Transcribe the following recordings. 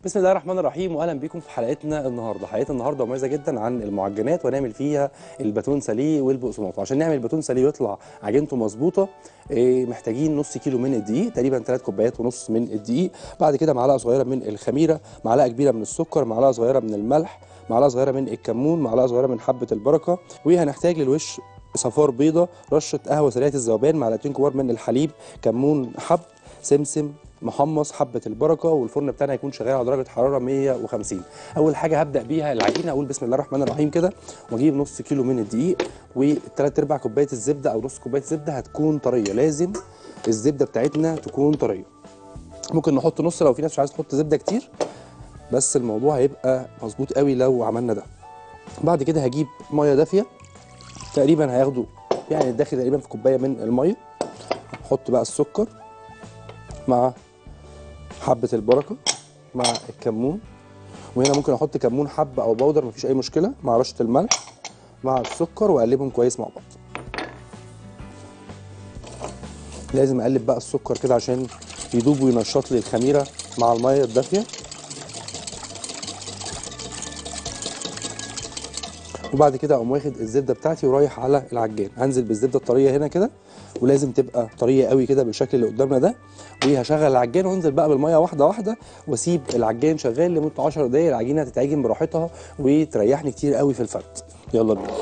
بسم الله الرحمن الرحيم واهلا بيكم في حلقتنا النهارده حلقتنا النهارده مميزه جدا عن المعجنات وهنعمل فيها الباتون ساليه والبقسماط وعشان نعمل الباتون ساليه ويطلع عجينته مظبوطه إيه، محتاجين نص كيلو من الدقيق تقريبا 3 كوبايات ونص من الدقيق بعد كده معلقه صغيره من الخميره معلقه كبيره من السكر معلقه صغيره من الملح معلقه صغيره من الكمون معلقه صغيره من حبه البركه وهنحتاج للوش صفار بيضه رشه قهوه سريعه الذوبان معلقتين كبار من الحليب كمون حب سمسم محمص حبه البركه والفرن بتاعنا هيكون شغال على درجه حراره 150 اول حاجه هبدا بيها العجينه اقول بسم الله الرحمن الرحيم كده واجيب نص كيلو من الدقيق والثلاث ارباع كوبايه الزبده او نص كوبايه زبده هتكون طريه لازم الزبده بتاعتنا تكون طريه ممكن نحط نص لو في ناس مش عايز تحط زبده كتير بس الموضوع هيبقى مظبوط قوي لو عملنا ده بعد كده هجيب ميه دافيه تقريبا هياخدوا يعني الداخل تقريبا في كوبايه من الميه احط بقى السكر مع حبه البركه مع الكمون وهنا ممكن احط كمون حبه او بودر مفيش اي مشكله مع رشه الملح مع السكر واقلبهم كويس مع بعض لازم اقلب بقى السكر كده عشان يدوب وينشط لي الخميره مع الميه الدافيه وبعد كده اقوم واخد الزبده بتاعتي ورايح على العجان هنزل بالزبده الطريه هنا كده ولازم تبقى طريه قوي كده بالشكل اللي قدامنا ده وهشغل العجان وانزل بقى بالميه واحده واحده واسيب العجان شغال لمده 10 دقايق العجينه هتتعجن براحتها وتريحني كتير قوي في الفرد يلا بينا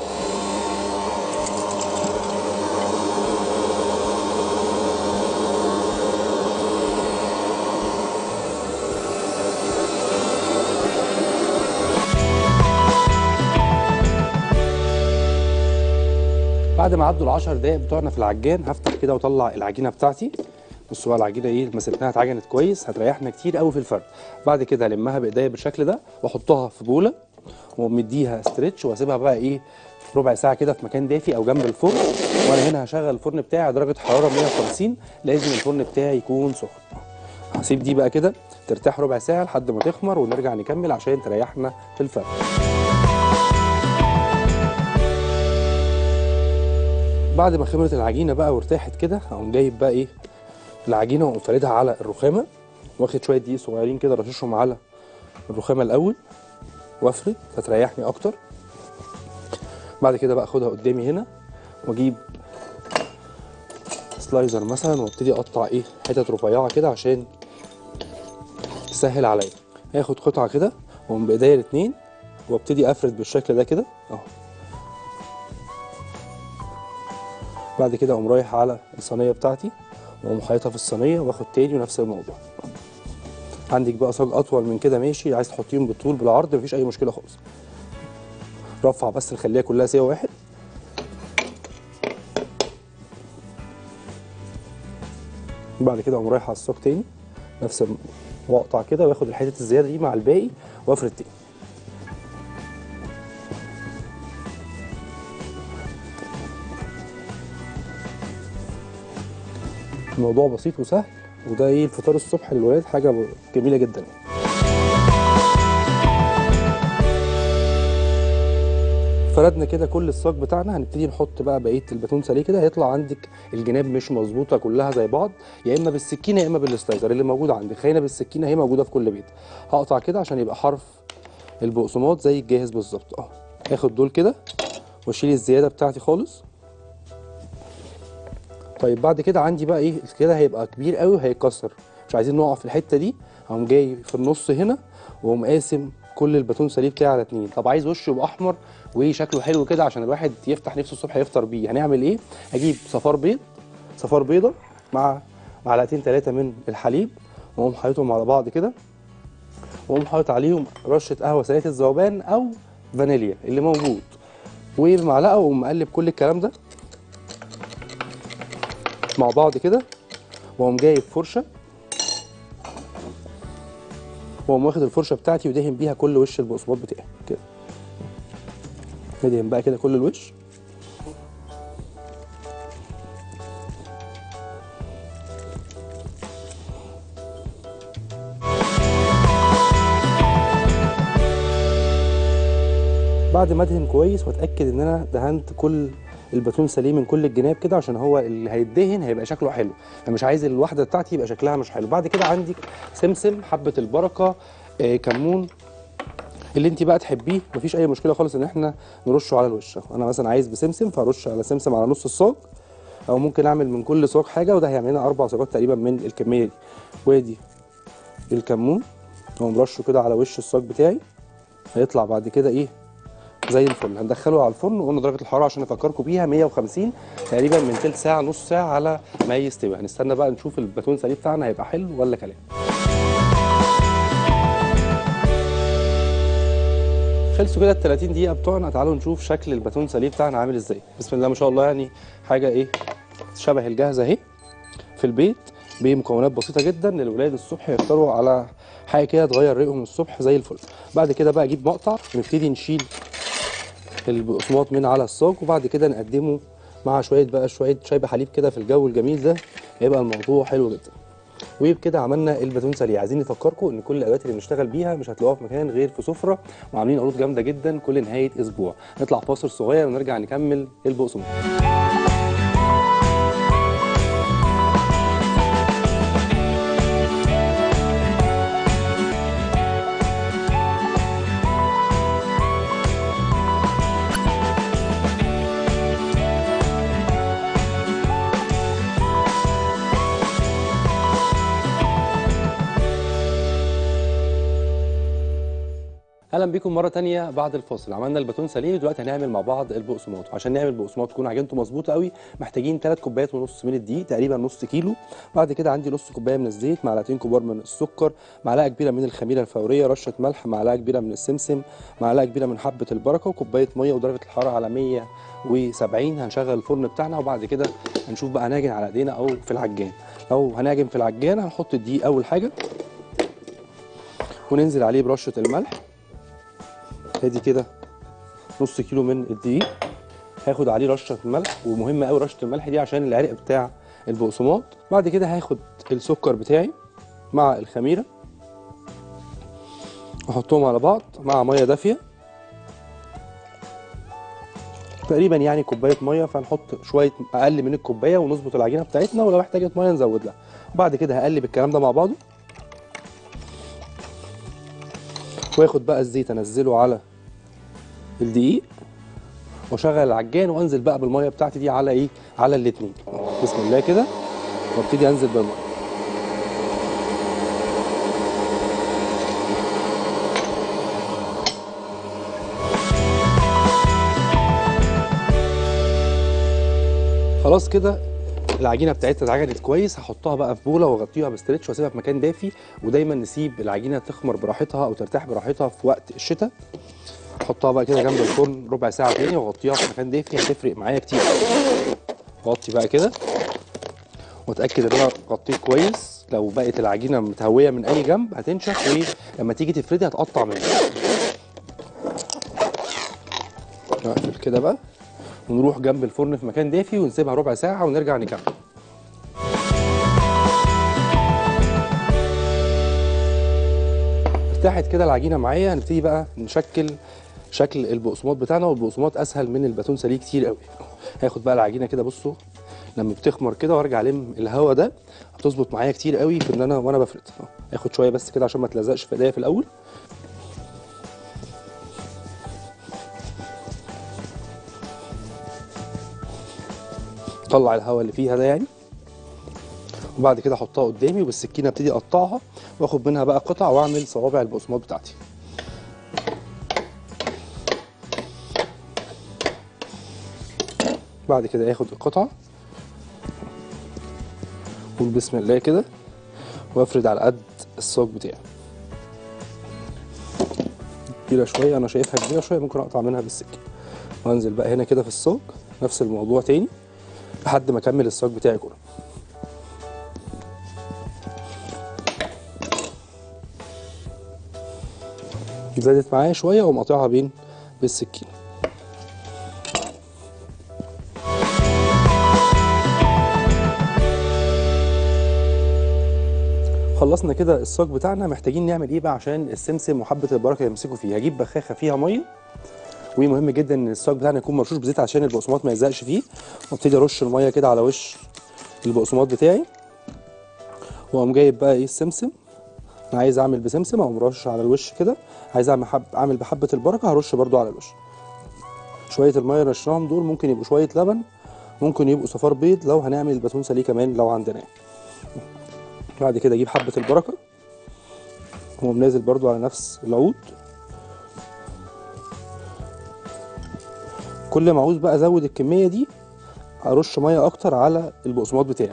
بعد ما عدوا ال 10 دقايق بتوعنا في العجان هفتح كده واطلع العجينه بتاعتي بصوا بقى العجينه ايه مسكناها اتعجنت كويس هتريحنا كتير قوي في الفرد بعد كده المها بايديا بالشكل ده واحطها في بوله ومديها ستريتش واسيبها بقى ايه ربع ساعه كده في مكان دافي او جنب الفرن وانا هنا هشغل الفرن بتاعي على درجه حراره 150 لازم الفرن بتاعي يكون سخن هسيب دي بقى كده ترتاح ربع ساعه لحد ما تخمر ونرجع نكمل عشان تريحنا في الفرن بعد ما خمرت العجينه بقى وارتاحت كده هقوم جايب بقى ايه العجينه واقوم فاردها على الرخامه واخد شويه دقيق صغيرين كده رششهم على الرخامه الاول وافرد فتريحني اكتر بعد كده بقى اخدها قدامي هنا واجيب سلايزر مثلا وابتدي اقطع ايه حتت رفيعه كده عشان تسهل عليا هاخد قطعه كده واقوم بايديا الاتنين وابتدي افرد بالشكل ده كده اهو بعد كده اقوم رايح على الصينيه بتاعتي واقوم حاططها في الصينيه واخد تاني ونفس الموضوع عندك بقى صاج اطول من كده ماشي عايز تحطيهم بالطول بالعرض مفيش اي مشكله خالص رفع بس نخليها كلها سوا واحد بعد كده اقوم رايح على الصاج تاني نفس الم- واقطع كده واخد الحتت الزياده دي مع الباقي وافرد تاني الموضوع بسيط وسهل وده ايه الفطار الصبح للولاد حاجه ب- جميله جدا فردنا كده كل الصاج بتاعنا هنبتدي نحط بقى بقيه الباتون ساليه كده هيطلع عندك الجناب مش مظبوطه كلها زي بعض يا اما بالسكينه يا اما بالسلايزر اللي موجود عندك خلينا بالسكينه هي موجوده في كل بيت هقطع كده عشان يبقى حرف البقسماط زي الجاهز بالظبط اه هاخد دول كده واشيل الزياده بتاعتي خالص طيب بعد كده عندي بقى ايه كده هيبقى كبير قوي وهيتكسر مش عايزين نقع في الحته دي هقوم جاي في النص هنا واقوم قاسم كل الباتون ساليه بتاعي على اتنين طب عايز وشه يبقى احمر وشكله حلو كده عشان الواحد يفتح نفسه الصبح يفطر بيه هنعمل ايه هجيب صفار بيض صفار بيضه مع معلقتين ثلاثه من الحليب واقوم حاططهم على بعض كده واقوم حاطط عليهم رشه قهوه سريعه الذوبان او فانيليا اللي موجود وبمعلقه واقوم مقلب كل الكلام ده مع بعض كده واقوم جايب فرشه واقوم واخد الفرشه بتاعتي ودهن بيها كل وش البقسماط بتاعي كده ندهن بقى كده كل الوش بعد ما ادهن كويس واتاكد ان انا دهنت كل الباتون سليم من كل الجناب كده عشان هو اللي هيدهن هيبقى شكله حلو انا مش عايز الواحده بتاعتي يبقى شكلها مش حلو بعد كده عندك سمسم حبه البركه آه كمون اللي انت بقى تحبيه مفيش اي مشكله خالص ان احنا نرشه على الوش انا مثلا عايز بسمسم فارش على سمسم على نص الصاج او ممكن اعمل من كل صاج حاجه وده هيعمل لنا اربع صاجات تقريبا من الكميه دي وادي الكمون هو مرشه كده على وش الصاج بتاعي هيطلع بعد كده ايه زي الفل هندخله على الفرن وقلنا درجه الحراره عشان افكركم بيها 150 تقريبا من تلت ساعه نص ساعه على ما يستوي هنستنى بقى نشوف الباتون سليب بتاعنا هيبقى حلو ولا كلام خلصوا كده ال 30 دقيقه بتوعنا تعالوا نشوف شكل الباتون سليب بتاعنا عامل ازاي بسم الله ما شاء الله يعني حاجه ايه شبه الجاهزه اهي في البيت بمكونات بسيطه جدا للولاد الصبح يفطروا على حاجه كده تغير ريقهم الصبح زي الفل بعد كده بقى اجيب مقطع ونبتدي نشيل البقسماط من على الصاج وبعد كده نقدمه مع شويه بقى شويه شاي بحليب كده في الجو الجميل ده هيبقى الموضوع حلو جدا وبكده عملنا الباتون سريع عايزين نفكركم ان كل الادوات اللي بنشتغل بيها مش هتلاقوها في مكان غير في سفره وعاملين عروض جامده جدا كل نهايه اسبوع نطلع فاصل صغير ونرجع نكمل البقسماط اهلا بيكم مره تانية بعد الفاصل عملنا الباتون سليم دلوقتي هنعمل مع بعض البقسماط وعشان نعمل بقسماط تكون عجينته مظبوطه قوي محتاجين 3 كوبايات ونص من الدقيق تقريبا نص كيلو بعد كده عندي نص كوبايه من الزيت معلقتين كبار من السكر معلقه كبيره من الخميره الفوريه رشه ملح معلقه كبيره من السمسم معلقه كبيره من حبه البركه وكوبايه ميه ودرجه الحراره على 170 هنشغل الفرن بتاعنا وبعد كده هنشوف بقى هنعجن على ايدينا او في العجان لو هنعجن في العجان هنحط الدقيق اول حاجه وننزل عليه برشه الملح ادي كده نص كيلو من الدقيق هاخد عليه رشه ملح ومهمه قوي رشه الملح دي عشان العرق بتاع البقسماط بعد كده هاخد السكر بتاعي مع الخميره احطهم على بعض مع ميه دافيه تقريبا يعني كوبايه ميه فنحط شويه اقل من الكوبايه ونظبط العجينه بتاعتنا ولو احتاجت ميه نزود لها وبعد كده هقلب الكلام ده مع بعضه واخد بقى الزيت انزله على الدقيق واشغل العجان وانزل بقى بالميه بتاعتي دي على ايه على الاتنين بسم الله كده وابتدي انزل بالميه خلاص كده العجينه بتاعتها اتعجنت كويس هحطها بقى في بوله واغطيها بستريتش واسيبها في مكان دافي ودايما نسيب العجينه تخمر براحتها او ترتاح براحتها في وقت الشتاء احطها بقى كده جنب الفرن ربع ساعه تاني واغطيها في مكان دافي هتفرق معايا كتير اغطي بقى كده واتاكد ان انا غطيت كويس لو بقت العجينه متهويه من اي جنب هتنشف ولما تيجي تفردي هتقطع منك نقفل كده بقى ونروح جنب الفرن في مكان دافي ونسيبها ربع ساعه ونرجع نكمل ارتاحت كده العجينه معايا هنبتدي بقى نشكل شكل البقسماط بتاعنا والبقسماط اسهل من الباتون سليه كتير قوي هاخد بقى العجينه كده بصوا لما بتخمر كده وارجع الم الهواء ده هتظبط معايا كتير قوي في ان انا وانا بفرد اخد شويه بس كده عشان ما تلزقش في ايديا في الاول طلع الهواء اللي فيها ده يعني وبعد كده احطها قدامي وبالسكينه ابتدي اقطعها واخد منها بقى قطع واعمل صوابع البقسماط بتاعتي بعد كده اخد القطعه قول بسم الله كده وافرد على قد الصاج بتاعي كبيره شويه انا شايفها كبيره شويه ممكن اقطع منها بالسكين وانزل بقى هنا كده في الصاج نفس الموضوع تاني لحد ما اكمل الصاج بتاعي كله زادت معايا شويه واقوم قاطعها بين بالسكين خلصنا كده الصاج بتاعنا محتاجين نعمل ايه بقى عشان السمسم وحبه البركه يمسكوا فيه هجيب بخاخه فيها ميه ومهم جدا ان الصاج بتاعنا يكون مرشوش بزيت عشان البقسماط ما يلزقش فيه وابتدي ارش الميه كده على وش البقسماط بتاعي واقوم جايب بقى ايه السمسم انا عايز اعمل بسمسم او مرش على الوش كده عايز اعمل حب اعمل بحبه البركه هرش برضو على الوش شويه الميه اللي رشناهم دول ممكن يبقوا شويه لبن ممكن يبقوا صفار بيض لو هنعمل الباتون ساليه كمان لو عندنا بعد كده اجيب حبه البركه وأقوم نازل برضو على نفس العود كل ما عاوز بقى ازود الكميه دي ارش ميه اكتر على البقسماط بتاعي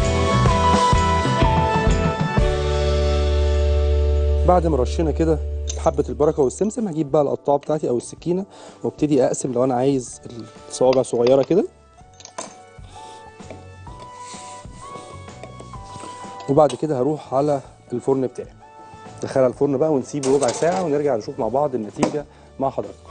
بعد ما رشينا كده حبه البركه والسمسم هجيب بقى القطاعه بتاعتي او السكينه وابتدي اقسم لو انا عايز الصوابع صغيره كده وبعد كده هروح على الفرن بتاعي ندخلها الفرن بقى ونسيبه ربع ساعه ونرجع نشوف مع بعض النتيجه مع حضراتكم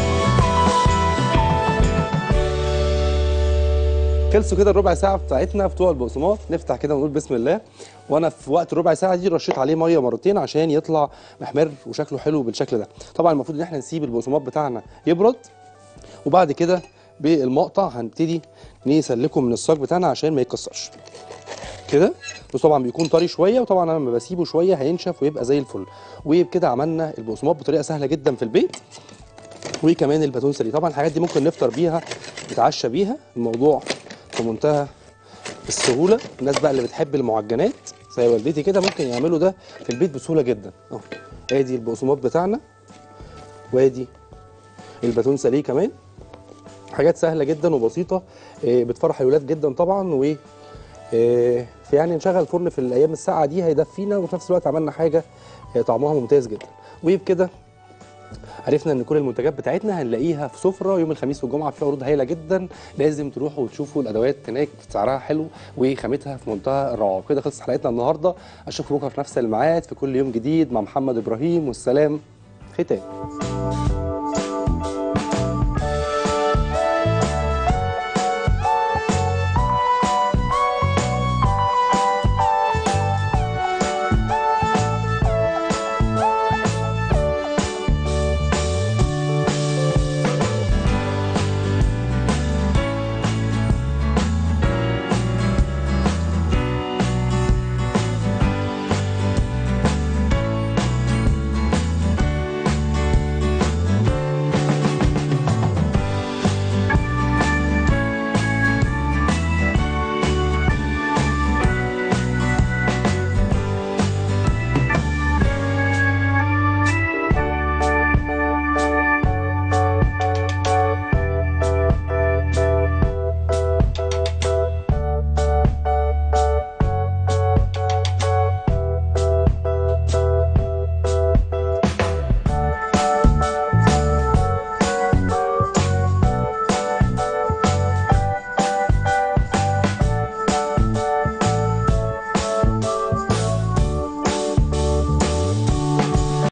خلصوا كده الربع ساعه بتاعتنا بتوع البقسماط نفتح كده ونقول بسم الله وانا في وقت الربع ساعه دي رشيت عليه ميه مرتين عشان يطلع محمر وشكله حلو بالشكل ده طبعا المفروض ان احنا نسيب البقسماط بتاعنا يبرد وبعد كده بالمقطع هنبتدي نسلكه من الصاج بتاعنا عشان ما يتكسرش كده بس طبعا بيكون طري شويه وطبعا انا لما بسيبه شويه هينشف ويبقى زي الفل وبكده عملنا البقسماط بطريقه سهله جدا في البيت وكمان الباتون سلي طبعا الحاجات دي ممكن نفطر بيها نتعشى بيها الموضوع في منتهى السهوله الناس بقى اللي بتحب المعجنات زي والدتي كده ممكن يعملوا ده في البيت بسهوله جدا اهو ادي البقسماط بتاعنا وادي الباتون ساليه كمان حاجات سهله جدا وبسيطه آه، بتفرح الولاد جدا طبعا و آه، في يعني نشغل الفرن في الايام الساقعه دي هيدفينا وفي نفس الوقت عملنا حاجه آه، طعمها ممتاز جدا وبكده عرفنا ان كل المنتجات بتاعتنا هنلاقيها في سفره يوم الخميس والجمعه فيها عروض هايله جدا لازم تروحوا وتشوفوا الادوات هناك سعرها حلو وخامتها في منتهى الروعه وكده خلصت حلقتنا النهارده اشوفكم بكره في نفس الميعاد في كل يوم جديد مع محمد ابراهيم والسلام ختام